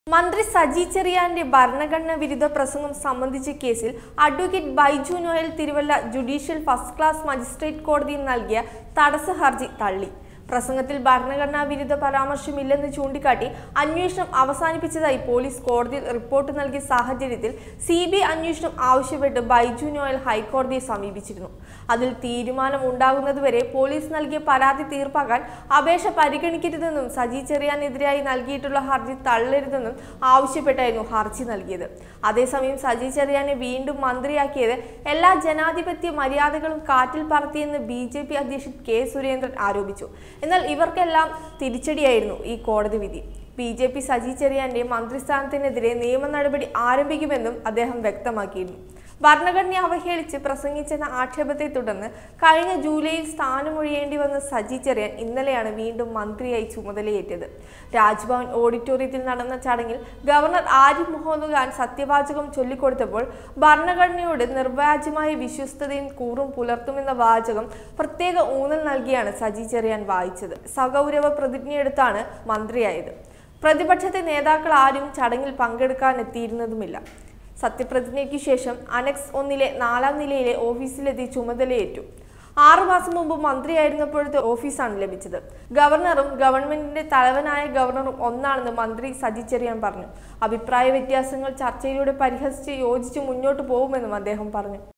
മന്ത്രി സജി ചെറിയാന്റെ ഭരണഘടനാ വിരുദ്ധ പ്രസംഗം സംബന്ധിച്ച കേസിൽ advocate Baiju Noel Thiruvalla judicial first class magistrate കോടതിയിൽ നൽകിയ തടസ്സ ഹർജി തള്ളി പ്രസംഗത്തിൽ ഭരണഘടനാ വിരുദ്ധ പരാമർശമില്ലെന്ന് ചൂണ്ടിക്കാട്ടി അന്വേഷണം അവസാനിപ്പിച്ചതായി പോലീസ് കോടതിയിൽ റിപ്പോർട്ട് നൽകിയ സാഹചര്യത്തിൽ സി ബി ഐ അന്വേഷണം ആവശ്യപ്പെട്ട് ബൈജു നോയൽ ഹൈക്കോടതിയെ സമീപിച്ചിരുന്നു അതിൽ തീരുമാനം ഉണ്ടാകുന്നതുവരെ പോലീസ് നൽകിയ പരാതി തീർപ്പാക്കാൻ അപേക്ഷ പരിഗണിക്കരുതെന്നും സജി ചെറിയാനെതിരായി നൽകിയിട്ടുള്ള ഹർജി തള്ളരുതെന്നും ആവശ്യപ്പെട്ടായിരുന്നു ഹർജി നൽകിയത് അതേസമയം സജി ചെറിയാനെ വീണ്ടും മന്ത്രിയാക്കിയത് എല്ലാ ജനാധിപത്യ മര്യാദകളും കാറ്റിൽ പറത്തിയെന്ന് ബി ജെ പി അധ്യക്ഷൻ കെ സുരേന്ദ്രൻ ആരോപിച്ചു എന്നാൽ ഇവർക്കെല്ലാം തിരിച്ചടിയായിരുന്നു ഈ കോടതി വിധി ബി ജെ പി സജി ചെറിയാന്റെ മന്ത്രിസ്ഥാനത്തിനെതിരെ നിയമ നടപടി ആരംഭിക്കുമെന്നും അദ്ദേഹം വ്യക്തമാക്കിയിരുന്നു ഭരണഘടനയെ അവഹേളിച്ച് പ്രസംഗിച്ചെന്ന ആക്ഷേപത്തെ തുടർന്ന് കഴിഞ്ഞ ജൂലൈയിൽ സ്ഥാനമൊഴിയേണ്ടി വന്ന സജി ചെറിയാൻ ഇന്നലെയാണ് വീണ്ടും മന്ത്രിയായി ചുമതലയേറ്റത് രാജ്ഭവൻ ഓഡിറ്റോറിയത്തിൽ നടന്ന ചടങ്ങിൽ ഗവർണർ ആരിഫ് മുഹമ്മദ് ഖാൻ സത്യവാചകം ചൊല്ലിക്കൊടുത്തപ്പോൾ ഭരണഘടനയോട് നിർവ്യാജമായ വിശ്വസ്തതയും കൂറും പുലർത്തുമെന്ന വാചകം പ്രത്യേക ഊന്നൽ നൽകിയാണ് സജി ചെറിയാൻ വായിച്ചത് സഗൗരവ പ്രതിജ്ഞയെടുത്താണ് മന്ത്രിയായത് പ്രതിപക്ഷത്തെ നേതാക്കൾ ആരും ചടങ്ങിൽ പങ്കെടുക്കാനെത്തിയിരുന്നതുമില്ല സത്യപ്രതിജ്ഞയ്ക്ക് ശേഷം അനക്സ് ഒന്നിലെ നാലാം നിലയിലെ ഓഫീസിലെത്തി ചുമതലയേറ്റു ആറു മാസം മുമ്പ് മന്ത്രിയായിരുന്നപ്പോഴത്തെ ഓഫീസാണ് ലഭിച്ചത് ഗവർണറും ഗവൺമെന്റിന്റെ തലവനായ ഗവർണറും ഒന്നാണെന്ന് മന്ത്രി സജി ചെറിയാൻ പറഞ്ഞു അഭിപ്രായ വ്യത്യാസങ്ങൾ ചർച്ചയിലൂടെ പരിഹസിച്ച് യോജിച്ച് മുന്നോട്ട് പോകുമെന്നും അദ്ദേഹം പറഞ്ഞു